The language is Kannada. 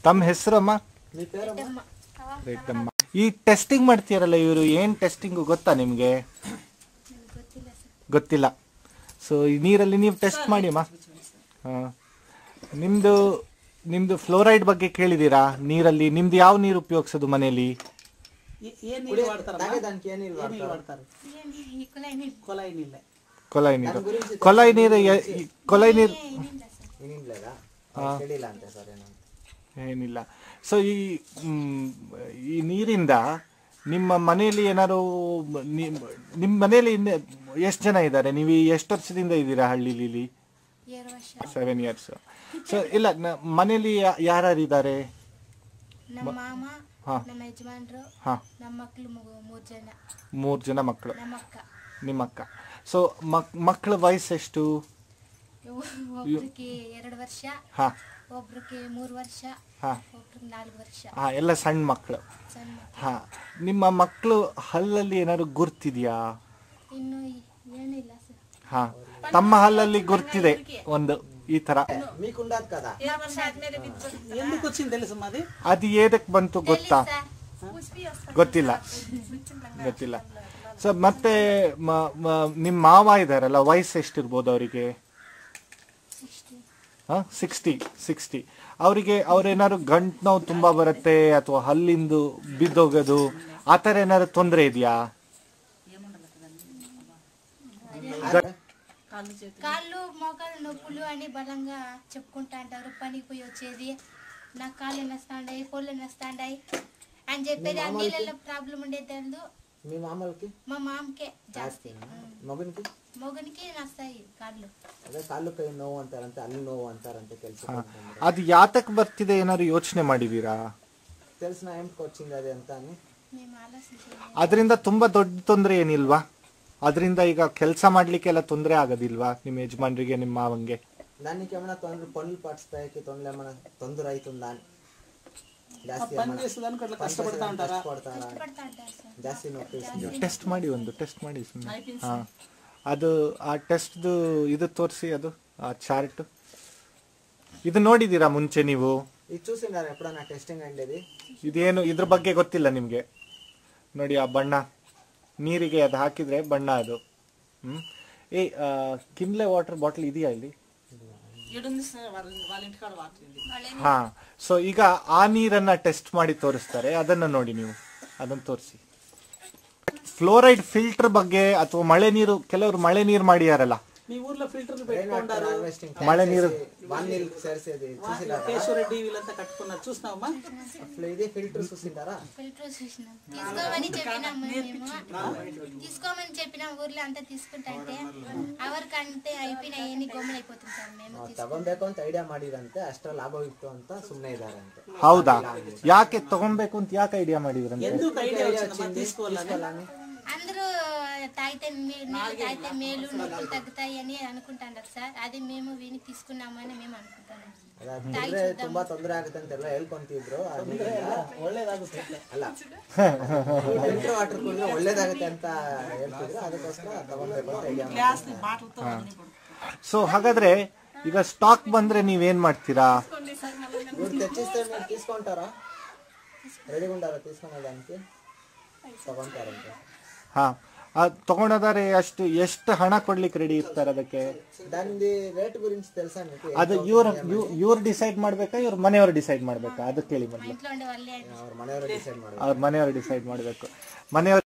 ತಮ್ಮ ಹೆಸರಮ್ಮ మీ పేరమ్మా ರೆಡ್ಡಮ್ಮ ಈ ಟೆಸ್ಟಿಂಗ್ ಮಾಡ್ತೀರಲ್ಲ ಇವರು ಏನ್ ಟೆಸ್ಟಿಂಗ್ ಗೊತ್ತಾ ನಿಮ್ಗೆ ಗೊತ್ತಿಲ್ಲ ಸೊ ಈ ನೀರಲ್ಲಿ ನೀವು ಟೆಸ್ಟ್ ಮಾಡಿ ಅಮ್ಮ ಹಾ. ನಿಮ್ದು ನಿಮ್ದು ಫ್ಲೋರೈಡ್ ಬಗ್ಗೆ ಕೇಳಿದೀರಾ ನೀರಲ್ಲಿ ನಿಮ್ದು ಯಾವ ನೀರು ಉಪಯೋಗಿಸೋದು ಮನೆಯಲ್ಲಿ ಏ- ಏನ್ ನೀರು ವಾಡ್ತಾರಮ್ಮ? తాగేదానికి ఏ నీళ్ళు ಏನ್ ನೀರು వాడతారు ವಾಡ್ತಾರೆ ಕೊಲಾಯಿ ನೀರ್ಲೆ ಕೊಲಾಯಿ ನೀರು ಕೊಲಾಯಿ ನೀರು ಎ- ಈ ಕೊಲಾಯಿ ನೀರು ఏం లేదా తెలియలా అంతే సార్ నేను ಏನಿಲ್ಲ ಸೊ ಈ ಮ್, ಈ ನೀರಿಂದ ನಿಮ್ಮ ಮನೆಯಲ್ಲಿ ಏನಾದ್ರು ನಿಮ್- ನಿಮ್ಮ ಮನೆಯಲ್ಲಿ ಎಷ್ಟು ಜನ ಇದ್ದಾರೆ ನೀವು ಎಷ್ಟು ವರ್ಷದಿಂದ ಇದ್ದೀರಾ ಹಳ್ಳಿಲಿ ಎರಡು ವರ್ಷ ಸೆವೆನ್ ಇಯರ್ಸ್ ಸೊ ಇಲ್ಲ ನ- ಮನೆಯಲ್ಲಿ ಯಾರ್ಯಾರು ಇದ್ದಾರೆ ನಮ್ಮ ಮಾಮ ಹಾ. ನಮ್ಮ ಯಜಮಾನ್ರು ಹಾ ನಮ್ಮ ಮಕ್ಳು ಮಗು ಮೂರ್ ಜನ ಮೂರು ಜನ ಮಕ್ಕಳು ನಮ್ಮ ಅಕ್ಕ ನಿಮ್ಮ ಅಕ್ಕ ಸೊ ಮಕ್ ಮಕ್ಕಳ ವಯಸ್ಸು ಎಷ್ಟು ಒಬ್ರಿಗೆ ಎರಡು ವರ್ಷ ಹಾ ಒಬ್ರಿಗೆ ಮೂರು ವರ್ಷ ಹಾ ಒಬ್ರಿಗೆ ನಾಲ್ಕು ವರ್ಷ ಹಾ ಎಲ್ಲ ಸಣ್ಣ ಮಕ್ಕಳು ಸಣ್ಣ ಮಕ್ಳು. ಹಾ ನಿಮ್ಮ ಮಕ್ಕಳು ಹಲ್ಲಲ್ಲಿ ಏನಾದ್ರು ಗುರ್ತಿದ್ಯಾ ಇನ್ನು ಏನಿಲ್ಲ ಸರ್ ಹಾ ತಮ್ಮ ಹಲ್ಲಲ್ಲಿ ಗುರ್ತಿದೆ ಒಂದು ಈ ತರ మీకు ఉండదు కదా ఎందుకు వచ్చింది తెలుసు మాది ಅದು ಏದಕ್ ಬಂತು ಗೊತ್ತಾ ಗೊತ್ತಿಲ್ಲ ಗೊತ್ತಿಲ್ಲ ಸೊ ಮತ್ತೆ ಮ- ಮ- ನಿಮ್ಮ ಮಾವ ಇದಾರಲ್ಲ ವಯಸ್ಸು ಎಷ್ಟಿರ್ಬೋದು ಅವರಿಗೆ ಸಿಕ್ಸ್ಟಿ ಸಿಕ್ಸ್ಟಿ ಅವರಿಗೆ ಅವ್ರೇನಾದ್ರು ಗಂಟು ನೋವು ತುಂಬಾ ಬರುತ್ತೆ ಅಥವಾ ಹಲ್ಲಿಂದು ಬಿದ್ದೋಗೋದು ಆ ಥರ ಏನಾದ್ರು ತೊಂದರೆ ಇದೆಯಾ కాళ్ళు మోకాలు నొప్పులు అని బలంగా చెప్పుకుంటా అంటారు పనికి పోయి వచ్చేది నా కాళ్ళు నస్తాండాయి కోళ్ళు నస్తాండాయి అని చెప్పేది ఆ నీళ్ళలో ప్రాబ్లం ఉండేది తెలదు మీ మామూలుకి మా మామకే జాస్తి మగనికి మొగనికి నస్తాయి కాళ్ళు అదే కాళ్ళు కೈ ನೋವು అంటారంటే ಅಲ್ಲಿ ನೋವು అంటారంటే తెలుసు ಅದು ಯಾತಕ್ ಬರ್ತಿದೆ ಏನಾದ್ರು ಯೋಚನೆ ಮಾಡಿದೀರಾ తెలిసిన ఏంటికి వచ్చింది అది ఎంత అని మేము ఆలోచించేది ಅದರಿಂದ ತುಂಬಾ ದೊಡ್ಡ ತೊಂದರೆ ಏನಿಲ್ವಾ ಅದರಿಂದ ಈಗ ಕೆಲಸ ಮಾಡ್ಲಿಕ್ಕೆಲ್ಲ ತೊಂದರೆ ಆಗೋದಿಲ್ವಾ ನಿಮ್ಮ ಯಜಮಾನ್ರಿಗೆ ನಿಮ್ಮ ಮಾವಂಗೆ దానికి ఏమైనా తొందర పనులు పడిస్తాయి తొందర ఏమైనా తొందర అవుతుందా అని జాస్తి పని చేసేదానికి అట్లా కష్టపడతా ఉంటారా కష్టపడతారా పడతా అంటారు సార్ ಜಾಸ್ತಿ ನೋಡ್ತೀವಿ ಟೆಸ್ಟ್ ಮಾಡಿ ಒಂದು ಟೆಸ್ಟ್ ಮಾಡಿ ಸುಮ್ಮನೆ ಹಾ ಅದು ಆ ಟೆಸ್ಟ್ದು ಇದು ತೋರಿಸಿ ಅದು ಆ ಚಾರ್ಟ್ ಇದು ನೋಡಿದ್ದೀರಾ ಮುಂಚೆ ನೀವು ఇది చూసిండారు ఎప్పుడన్నా టెస్టింగ్ అండేది ಇದೇನು ಇದ್ರ ಬಗ್ಗೆ ಗೊತ್ತಿಲ್ಲ ನಿಮಗೆ ನೋಡಿ ಆ ಬಣ್ಣ ನೀರಿಗೆ ಅದು ಹಾಕಿದ್ರೆ ಬಣ್ಣ ಅದು ಹ್ಮ್ ಏ ಆ, ಕಿನ್ಲೆ ವಾಟರ್ ಬಾಟಲ್ ಇದೆಯಾ ಇಲ್ಲಿ ఈడుంది సార్ వాళ్ళ వాళ్ళ ఇంటికాడ వాటర్ ఉంది ಹಾ ಸೊ ಈಗ ಆ ನೀರನ್ನ ಟೆಸ್ಟ್ ಮಾಡಿ ತೋರಿಸ್ತಾರೆ ಅದನ್ನ ನೋಡಿ ನೀವು ಅದನ್ನ ತೋರಿಸಿ ಫ್ಲೋರೈಡ್ ಫಿಲ್ಟರ್ ಬಗ್ಗೆ ಅಥವಾ ಮಳೆ ನೀರು ಕೆಲವರು ಮಳೆ ನೀರು ಮಾಡಿಯಾರಲ್ಲ మీ ఊర్లో ఫిల్టర్లు రెయిన్ పెట్టుకుంటారు వాటర్ హార్వెస్టింగ్ మಳೆ నీరు వన్ నీళ్ళు చేసేది చూసిండారా కేశవరెడ్డి వీళ్ళంతా కట్టుకున్నారు చూసినావమ్మా అసలు ఇదే ఫిల్టర్ చూసిండారా ఫిల్టర్ చూసినాం తీసుకోమని చెప్పినాము మేము తీసుకోమని చెప్పినాం ఊర్లో అంతా తీసుకుంటా అంటే ఎవరికంటే అయిపోయినాయి అని గమ్మున అయిపోతుంది సార్ మేము ತಗೊಬೇಕು ಅಂತ ಐಡಿಯಾ ಮಾಡಿರಂತೆ ಅಷ್ಟರ ಲಾಭ ಇತ್ತು ಅಂತ ಸುಮ್ಮನೆ ಇದಾರೆ ಅಂತೆ ಹೌದಾ ಯಾಕೆ ತಗೊಬೇಕು ಅಂತ ಯಾಕೆ ಐಡಿಯಾ ಮಾಡಿದ್ರಂತೆ ఎందుకు ఐడియా వచ్చిందమ్మా తీసుకోవాలని అందరూ తాగితే మే- నీళ్ళు తాగితే మేలు నొప్పులు తగ్గుతాయి అని అనుకుంటున్నారు సార్ అది మేము విని తీసుకున్నామని మేము అనుకుంటున్నాం ಅದಾದ್ರೆ ತುಂಬಾ ತೊಂದರೆ ಆಗುತ್ತೆ ಅಂತೆಲ್ಲ ಹೇಳ್ಕೊಂತಿದ್ರು ಅದನ್ನ ಒಳ್ಳೇದಾಗುತ್ತೆ ಅಲ್ಲ ಫಿಲ್ಟರ್ ವಾಟರ್ ಕುಡಿದ್ರೆ ಒಳ್ಳೇದಾಗುತ್ತೆ ಅಂತ ಹೇಳ್ತಿದ್ರು ಅದಕ್ಕೋಸ್ಕರ ತಗೊಳ್ಬೇಕು ಅಂತ ಐಡಿಯಾ గ్లాస్ బాటిల్తో అన్ని కూడా. ಸೊ ಹಾಗಾದ್ರೆ ಈಗ ಸ್ಟಾಕ್ ಬಂದ್ರೆ ನೀವೇನ್ ಮಾಡ್ತೀರಾ ఇవి తెచ్చిస్తే మీరు తీసుకుంటారా రెడీగా ఉంటారా తీసుకునేదానికి తಗೊಂತಾರಂತೆ ಹಾ ಅದ್ ತಗೊಂಡೋದಾರೆ ಅಷ್ಟು ಎಷ್ಟು ಹಣ ಕೊಡ್ಲಿಕ್ಕೆ ರೆಡಿ ಇರ್ತಾರೆ ಅದಕ್ಕೆ దాని రేట్ గురించి తెలుసా మీకు ಅದು ಇವ್ರ ಇವ್ರು ಡಿಸೈಡ್ ಮಾಡ್ಬೇಕಾ ಇವ್ರ ಮನೆಯವರು ಡಿಸೈಡ್ ಮಾಡ್ಬೇಕಾ ಅದಕ್ಕೆ ಹೇಳಿ ಮೊದ್ಲು ఇంట్లో ఉండే వాళ్ళే ಅವ್ರ ಮನೆಯವರು ಡಿಸೈಡ್ ಮಾಡಿ ಅವ್ರ ಮನೆಯವರು ಡಿಸೈಡ್ ಮಾಡ್ಬೇಕು ಮನೆಯವರು